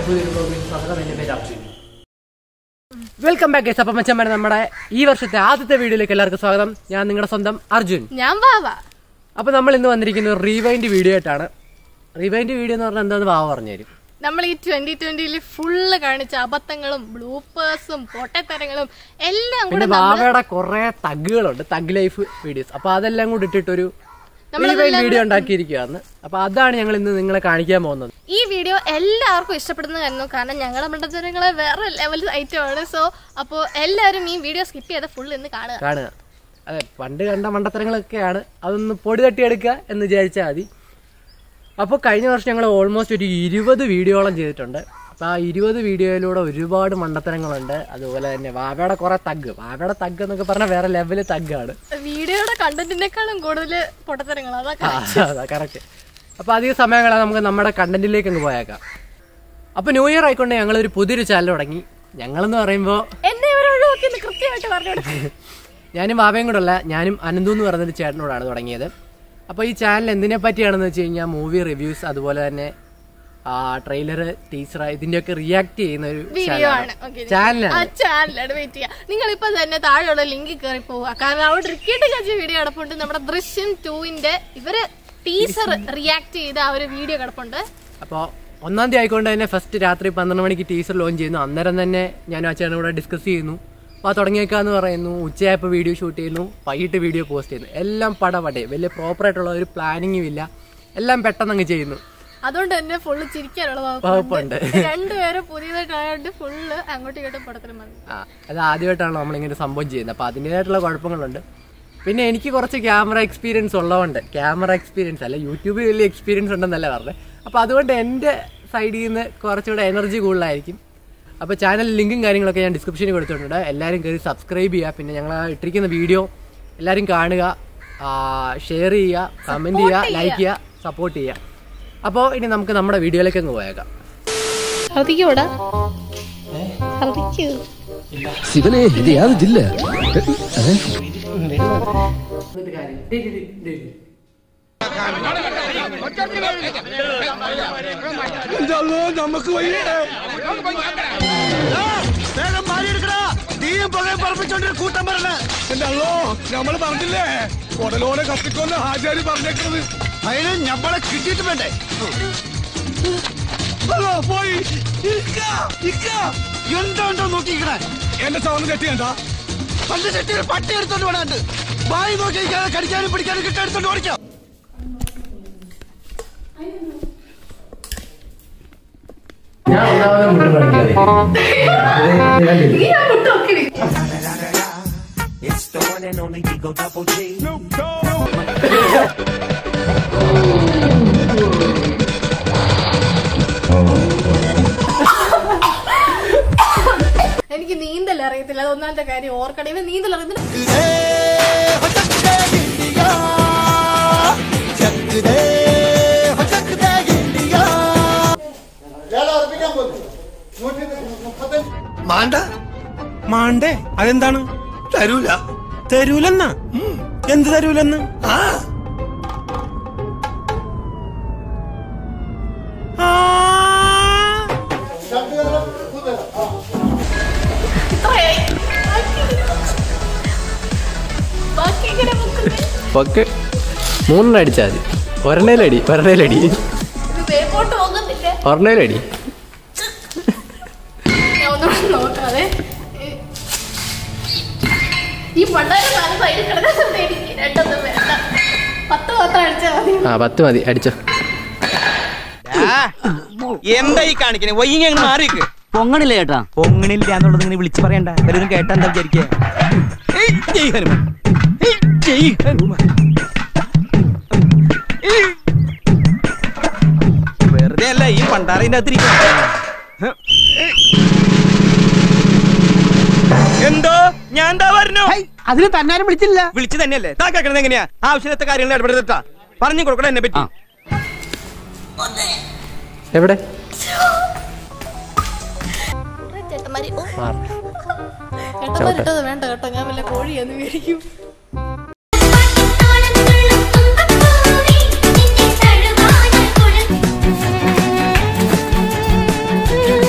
ഒരു പുതിയൊരു ബ്ലോഗിൽ സ്വാഗതം എൻ്റെ പേര് അർജുൻ വെൽക്കം ബാക്ക് ഗൈസ് അപ്പം മച്ചന്മാരെ നമ്മുടെ ഈ വർഷത്തെ ആദ്യത്തെ വീഡിയോയിലേക്ക് എല്ലാവർക്കും സ്വാഗതം ഞാൻ നിങ്ങളുടെ സ്വന്തം അർജുൻ ഞാൻ ബാബ അപ്പൊ നമ്മൾ ഇന്ന് വന്നിരിക്കുന്നത് റീവൈൻഡ് വീഡിയോ ആയിട്ടാണ് റീവൈൻഡ് വീഡിയോ എന്ന് പറഞ്ഞാൽ എന്താന്ന് ബാബ പറഞ്ഞുതരും നമ്മൾ ഈ ട്വന്റി ട്വന്റിയിൽ ഫുള്ള് കാണിച്ച അബദ്ധങ്ങളും ബ്ലൂപ്പേഴ്സും പൊട്ടത്തരങ്ങളും എല്ലാം പിന്നെ കൂടെ ബാബയുടെ കുറെ തഗ്ഗുകളുണ്ട് തഗ് ലൈഫ് വീഡിയോസ് അപ്പൊ അതെല്ലാം കൂടി ഇട്ടിട്ടൊരു റീവൈൻഡ് വീഡിയോ ഉണ്ടാക്കിയിരിക്കുകയാണ് അപ്പൊ അതാണ് ഞങ്ങൾ ഇന്ന് നിങ്ങളെ കാണിക്കാൻ പോകുന്നത് ഈ വീഡിയോ എല്ലാവർക്കും ഇഷ്ടപ്പെടുന്നതായിരുന്നു കാരണം ഞങ്ങളുടെ മണ്ടത്തരങ്ങളെ വേറെ ലെവൽ ഐറ്റമാണ് സോ അപ്പോൾ എല്ലാവരും ഈ വീഡിയോ സ്കിപ്പ് ചെയ്ത് ഫുൾ ഇന്ന് കാണുക കാണുക അതെ പണ്ട് കണ്ട മണ്ടത്തരങ്ങളൊക്കെയാണ് അതൊന്ന് പൊടി തട്ടിയെടുക്കുക എന്ന് വിചാരിച്ചാൽ മതി അപ്പോൾ കഴിഞ്ഞ വർഷം ഞങ്ങൾ ഓൾമോസ്റ്റ് ഒരു ഇരുപത് വീഡിയോളം ചെയ്തിട്ടുണ്ട് അപ്പോൾ ആ ഇരുപത് വീഡിയോയിലൂടെ ഒരുപാട് മണ്ടത്തരങ്ങളുണ്ട് അതുപോലെ തന്നെ വാവയുടെ കുറെ തഗ് വാവയുടെ തഗ് എന്നൊക്കെ പറഞ്ഞാൽ വേറെ ലെവല് തഗ്ഗാണ് വീഡിയോയുടെ കണ്ടന്റിനേക്കാളും കൂടുതൽ പൊട്ടത്തരങ്ങൾ അതൊക്കെ അതാ കറക്റ്റ് അപ്പോൾ അധിക സമയങ്ങളെ നമുക്ക് നമ്മുടെ കണ്ടന്റിലേക്ക് അങ്ങ് പോയേക്കാം അപ്പോൾ ന്യൂ ഇയർ ആയിക്കൊണ്ട് ഞങ്ങൾ ഒരു പുതിയൊരു ചാനൽ തുടങ്ങി ഞങ്ങളെന്ന് പറയുമ്പോൾ എന്നെ ഇവരെ ഒഴിവാക്കി കൃത്യമായിട്ട് പറഞ്ഞു കൊടുക്കും ഞാനും ബാബയും കൂടെ അല്ല ഞാനും അനന്തു എന്ന് പറയുന്നൊരു ചേട്ടനോടാണ് തുടങ്ങിയത് അപ്പോൾ ഈ ചാനൽ എന്തിനെ പറ്റിയാണെന്ന് വെച്ച് കഴിഞ്ഞാൽ മൂവി റിവ്യൂസ് അതുപോലെ തന്നെ ട്രെയിലർ ടീച്ചർ ഇതിന്റെയൊക്കെ റിയാക്ട് ചെയ്യുന്ന ഒരു വീഡിയോ ആണ് ഓക്കെ ആ ചാനലാണ് ചാനലാണ് വെയിറ്റ് ചെയ്യാം നിങ്ങൾ ഇപ്പൊ തന്നെ താഴെയുള്ള ലിങ്കിൽ കയറി പോവുക കാരണം അവിടെ റിക്കറ്റ് കച്ച വീഡിയോ കിടപ്പുണ്ട് നമ്മുടെ ദൃശ്യം ടൂവിന്റെ ഇവര് ടീസർ റിയാക്ട് ചെയ്ത ആ ഒരു വീഡിയോ കിടപ്പുണ്ട് അപ്പോൾ ഒന്നാം തീയതി ആയിക്കൊണ്ട് തന്നെ ഫസ്റ്റ് രാത്രി പന്ത്രണ്ട് മണിക്ക് ടീച്ചർ ലോഞ്ച് ചെയ്യുന്നു അന്നേരം തന്നെ ഞാൻ ആ ചേട്ടനോട് ഡിസ്കസ് ചെയ്യുന്നു അപ്പോൾ ആ തുടങ്ങിയേക്കാന്ന് പറയുന്നു ഉച്ചയായപ്പോൾ വീഡിയോ ഷൂട്ട് ചെയ്യുന്നു വൈകിട്ട് വീഡിയോ പോസ്റ്റ് ചെയ്യുന്നു എല്ലാം പടപടേ വലിയ പ്രോപ്പറായിട്ടുള്ള ഒരു പ്ലാനിങ്ങും ഇല്ല എല്ലാം പെട്ടെന്ന് അങ്ങ് ചെയ്യുന്നു അതുകൊണ്ട് തന്നെ ഫുള്ള് ചിരിക്കാനുള്ള വകുപ്പുണ്ട്. രണ്ടുപേരും പുതിയതായിട്ടായതുകൊണ്ട് ഫുള്ള് അങ്ങോട്ടും ഇങ്ങോട്ടും പടത്തിലും വന്നു ആ അത് ആദ്യമായിട്ടാണ് നമ്മളിങ്ങനെ സംഭവം ചെയ്യുന്നത് അപ്പോൾ അതിൻ്റെതായിട്ടുള്ള കുഴപ്പങ്ങളുണ്ട് പിന്നെ എനിക്ക് കുറച്ച് ക്യാമറ എക്സ്പീരിയൻസ് ഉള്ളതുകൊണ്ട് ക്യാമറ എക്സ്പീരിയൻസ് അല്ല യൂട്യൂബിൽ വലിയ എക്സ്പീരിയൻസ് ഉണ്ടെന്നല്ല പറഞ്ഞത് അപ്പോൾ അതുകൊണ്ട് എൻ്റെ സൈഡിൽ നിന്ന് കുറച്ചുകൂടെ എനർജി കൂടുതലായിരിക്കും അപ്പോൾ ചാനൽ ലിങ്കും കാര്യങ്ങളൊക്കെ ഞാൻ ഡിസ്ക്രിപ്ഷനിൽ കൊടുത്തിട്ടുണ്ട് എല്ലാവരും കയറി സബ്സ്ക്രൈബ് ചെയ്യുക പിന്നെ ഞങ്ങൾ ഇട്ടിരിക്കുന്ന വീഡിയോ എല്ലാവരും കാണുക ഷെയർ ചെയ്യുക കമൻറ്റ് ചെയ്യുക ലൈക്ക് ചെയ്യുക സപ്പോർട്ട് ചെയ്യുക അപ്പോൾ ഇനി നമുക്ക് നമ്മുടെ വീഡിയോയിലേക്ക് അങ്ങ് പോയേക്കാം ഛർദിക്കൂടാ ഛർദിക്കൂ ಶಿವನೇ ಇದು ಯಾವ್ದು ಜಿಲ್ಲೆ നമുക്ക് വയ്യേ വേഗം മാറിയെടുക്കടാ തീയും പുകയും പറപ്പിച്ചോണ്ടിരുന്ന കൂട്ടം പറഞ്ഞ എന്റെ അല്ലോ നമ്മള് പറഞ്ഞില്ലേ ഉടലോടെ കത്തിക്കൊന്ന് ഹാജാരി പറഞ്ഞേക്കുന്നത് അതിന് ഞമ്മളെ കിട്ടിയിട്ട് വേണ്ടേ അല്ലോ പോയി ഇക്ക, ഇക്ക. എന്താ ഉണ്ടോ നോക്കിക്കണേ എന്റെ സൗണ്ട് കെട്ടിയണ്ട പണ്ട് ചെട്ടി ഒരു പട്ടി എടുത്തോണ്ട് വേണുണ്ട് വായി നോക്കി കടിക്കാനും പിടിക്കാനും കിട്ടാൻ എടുത്തോണ്ട് ഓടിക്കാം ഞാൻ ഒന്നാമത് മുട്ട് പഠിക്കാതെ എനിക്ക് നീന്തൽ അറിയത്തില്ല അത് ഒന്നാമത്തെ കാര്യം ഓർക്കണം ഇവൻ നീന്തൽ അറിയത്തില്ല മാണ്ട മാണ്ടേ അതെന്താണ് തരൂല തരൂലെന്നാ എന്ത് തരൂലെന്ന് ആ ആ. ബാക്കി ഇങ്ങനെ മുക്കുന്നത്. ഒക്കെ മൂന്നെണ്ണം അടിച്ചാൽ മതി ഒരെണ്ണയിലടി ഒരെണ്ണയിലടി ഇത് വേപ്പോട്ട് പോകുന്നില്ല ഒരെണ്ണയിലടി ഞാൻ ഒന്നുകൂടെ നോക്കാതെ ഈ- ഈ പണ്ടാര സാധനം സൈഡിൽ കിടക്കുന്നത് എനിക്ക് രണ്ടൊന്നും വേണ്ട പത്ത് മാത്രം അടിച്ചാൽ മതി ആ പത്ത് മതി അടിച്ചോ എന്താ ഈ കാണിക്കണേ വൈകി അങ്ങ് മാറിക്ക് പൊങ്ങണില്ല ചേട്ടാ പൊങ്ങണില്ല എന്നുള്ളത് ഇങ്ങനെ വിളിച്ചു പറയണ്ട വല്ലതും കേട്ടാ എന്താ വിചാരിക്കുക ഏയ്, ജയ് ഹനുമാൻ ഏയ്, ജയ് ഹനുമാൻ ഏയ്. വെറുതെ അല്ല ഈ പണ്ടാറിന്റെ അകത്തിരിക്കും എന്തോ ഞാൻ എന്താ പറഞ്ഞു അതിന് തന്നാരും വിളിച്ചില്ല വിളിച്ചു തന്നെയല്ലേ താ കേൾക്കണത് എങ്ങനെയാ ആവശ്യത്തെ കാര്യങ്ങൾ ഇടപെടുത്താ പറഞ്ഞു കൊടുക്കണം എന്നെ പറ്റി എവിടെ ചേട്ടന്മാര് ഓ മാറി ചേട്ടന്മാർ ഇട്ടത് വേണ്ട കേട്ടോ ഞാൻ വല്ല കോഴിയൊന്നും മേടിക്കും തുമ്പപ്പൂവി നിന്നെ തഴുകാൻ കുളിർ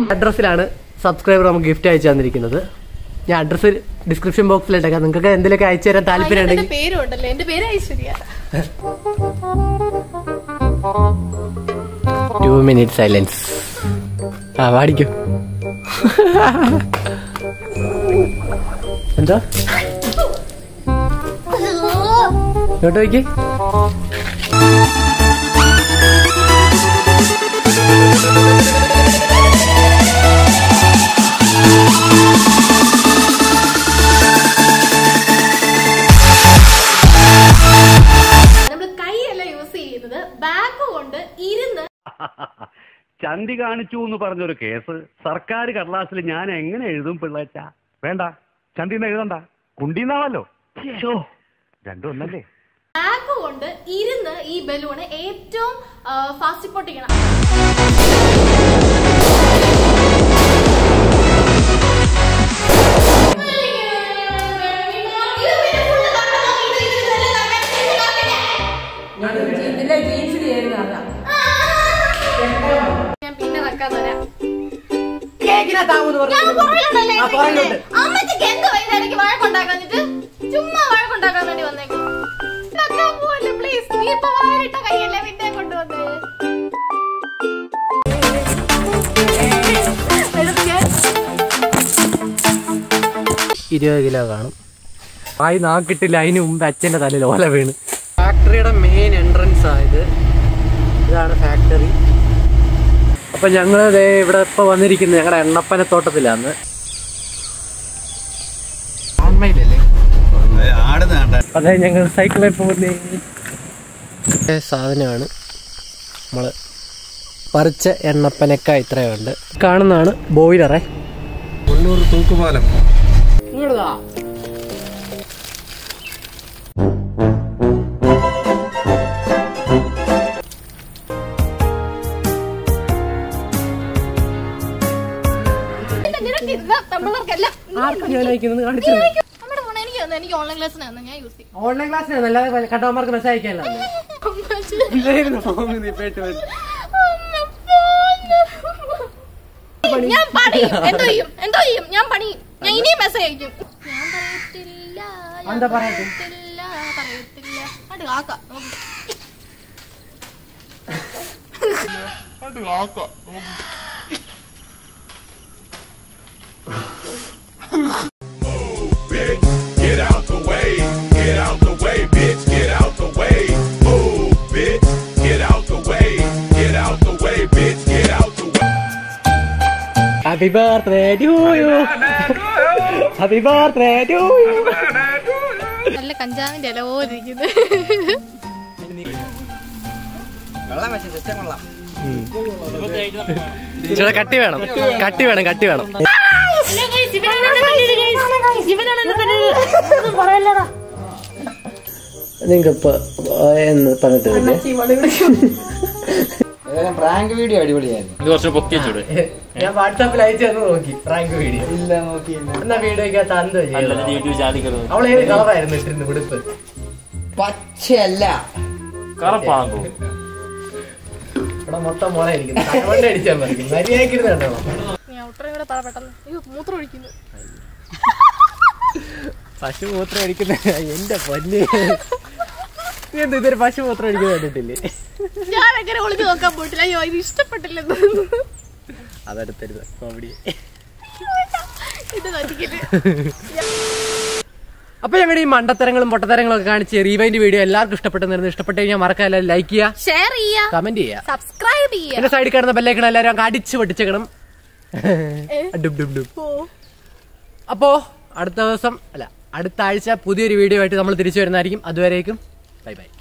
അഡ്രസ്സിലാണ് സബ്സ്ക്രൈബർ നമുക്ക് ഗിഫ്റ്റ് അയച്ചു തന്നിരിക്കുന്നത് ഞാൻ അഡ്രസ്സ് ഡിസ്ക്രിപ്ഷൻ ബോക്സിലിട്ടേക്കാം നിങ്ങൾക്ക് എന്തെങ്കിലുമൊക്കെ അയച്ചു തരാൻ താല്പര്യം എന്റെ ഉണ്ടെങ്കിൽ പേരും ഉണ്ടല്ലോ എന്റെ പേര് ഐശ്വര്യ ടു മിനിറ്റ് സൈലൻസ് ആ പാടിക്കോ എന്താ ഇങ്ങോട്ട് വയ്ക്ക് നമ്മൾ കൈയല്ല യൂസ് ചെയ്യുന്നത് ബാക്ക് കൊണ്ട് ഇരുന്ന് ചന്തി കാണിച്ചു എന്ന് പറഞ്ഞൊരു കേസ് സർക്കാർ കടലാസിൽ ഞാൻ എങ്ങനെ എഴുതും പിള്ളേച്ച വേണ്ട ചന്തിന്ന് എഴുതണ്ട കുണ്ടിന്നാണല്ലോ രണ്ടും ഒന്നല്ലേ ബാക്ക് കൊണ്ട് ഇരുന്ന് ഈ ബലൂണ് ഏറ്റവും ഫാസ്റ്റ് പൊട്ടിക്കണം ഞാൻ പിന്നെ വെക്കാൻ തരാം ഞാൻ പുറകിലുണ്ടല്ലേ ആ, പുറകിലുണ്ട്. അമ്മച്ചിക്ക് എന്ത് വൈകുന്നേരം വഴക്കുണ്ടാക്കാന്നിട്ട് ചുമ്മാ വഴക്കുണ്ടാക്കാൻ വേണ്ടി വന്നേക്കും വെക്കാൻ പോവല്ലേ പ്ലീസ് നീ ഇപ്പൊ വായിട്ട കൈയല്ലേ പിന്നെ കൊണ്ടുവന്നേ എടുക്കാൻ ഇരുപത് കിലോ കാണും ആയി നാക്കിട്ടില്ല അതിന് മുമ്പ് അച്ഛൻ്റെ തലയിൽ ഓല വീണ് ഫാക്ടറിയുടെ മെയിൻ എൻട്രൻസ് ആയത് ഇതാണ് ഫാക്ടറി അപ്പൊ ഞങ്ങൾ ഇവിടെ ഇപ്പൊ വന്നിരിക്കുന്നത് ഞങ്ങളുടെ എണ്ണപ്പനത്തോട്ടത്തിലാണ് അതെ ഞങ്ങൾ സൈക്കിളിൽ പോകുന്നേ സാധനമാണ് നമ്മള് പറിച്ച എണ്ണപ്പനക്ക ഇത്രയുണ്ട് കാണുന്നതാണ് ബോയിലറേ മുന്നൂറ് തൂക്കുപാലം ഇങ്ങോട്ടാ എന്റെ നിനക്ക് ഇതാ തമിഴർക്കെല്ലാം ആർക്കും ഞാൻ അയക്കുന്നത് കാണിച്ചു നമ്മുടെ ഫോൺ എനിക്ക് തന്നെ എനിക്ക് ഓൺലൈൻ ക്ലാസ്സിന് തന്നെ ഞാൻ യൂസ് ചെയ്യും ഓൺലൈൻ ക്ലാസ്സിനാണ് അല്ലാതെ കട്ടവന്മാർക്ക് മെസ്സേജ് അയക്കാനല്ല ഞാൻ പണിയും എന്തോ ചെയ്യും എന്തോ ചെയ്യും ഞാൻ പണിയും ഞാൻ ഇനിയും മെസ്സേജ് അയക്കും ഞാൻ പറയത്തില്ല ഞാൻ എന്താ പറയട്ടെ? പറയത്തില്ല പറയത്തില്ല അത് ആക്കാം നോക്ക്. Get out the way, get out the way, bitch, get out the way. Move, bitch, get out the way, get out the way, bitch, get out the way. Happy birthday to you happy birthday to you നല്ല കഞ്ചാവിന്റെ ഇല പോലെ ഇരിക്കുന്നത് ചേട്ടാ കട്ടി വേണം കട്ടി വേണം കട്ടി വേണം നിങ്ങൾക്ക് ഇപ്പൊ എന്ന് പറഞ്ഞിട്ടില്ലേ പ്രാങ്ക് വീഡിയോ അടിപൊളിയായിരുന്നു ഇത് കുറച്ച് പൊക്കി വെച്ചൂടെ ഞാൻ വാട്സാപ്പിൽ അയച്ചു തന്നു നോക്കി പ്രാങ്ക് വീഡിയോ ഇല്ല നോക്കിയില്ല എന്നാ വീഡിയോക്കകത്ത് അന്തോ അല്ലത് യൂട്യൂബ് ചാനൽ കയറുന്നത് അവൾ ഏത് കളറായിരുന്നു ഇട്ടിരുന്നു ഉടുപ്പ് പച്ചയല്ല കറപ്പാകും ഇവിടെ മൊത്തം മോളെ ഇരിക്കുന്നു കൈകൊണ്ട് അടിച്ചാൽ മതി മര്യാദക്കിരുന്ന് കണ്ടോ ഞാൻ ഒട്ടറ കൂടെ പറ പെട്ടെന്ന് അയ്യോ മൂത്രം ഒഴിക്കുന്നു പശു മൂത്രം അടിക്കുന്ന എന്റെ പൊന്നെ നീ എന്താ ഇതൊരു പശു മൂത്രം അടിക്കുന്നത് കണ്ടിട്ടില്ലേ ഞാൻ എങ്ങനെ ഒളിച്ചു നോക്കാൻ പോയിട്ടില്ല അയ്യോ ഇത് ഇഷ്ടപ്പെട്ടില്ലെന്ന് അതെടുത്തരുത് കോമഡി ഇത് നടിക്കല് അപ്പൊ ഞങ്ങളുടെ ഈ മണ്ടത്തരങ്ങളും പൊട്ടത്തരങ്ങളും ഒക്കെ കാണിച്ച് റീവൈൻഡ് വീഡിയോ എല്ലാവർക്കും ഇഷ്ടപ്പെട്ടെന്നിരുന്നു ഇഷ്ടപ്പെട്ട് കഴിഞ്ഞാൽ മറക്കാൻ എല്ലാവരും ലൈക്ക് ചെയ്യുക ഷെയർ ചെയ്യാ കമന്റ് ചെയ്യുക സബ്സ്ക്രൈബ് ചെയ്യാ എന്റെ സൈഡിൽ കാണുന്ന ബെല്ലേക്കണം എല്ലാവരും അങ്ങ് അടിച്ച് പൊട്ടിച്ചേക്കണം ഡുബ് ഡുബ് ഡുബ് ഓ അപ്പോ അടുത്ത ദിവസം അല്ല അടുത്ത ആഴ്ച പുതിയൊരു വീഡിയോ ആയിട്ട് നമ്മൾ തിരിച്ചു വരുന്നതായിരിക്കും അതുവരേക്കും ബൈ ബൈ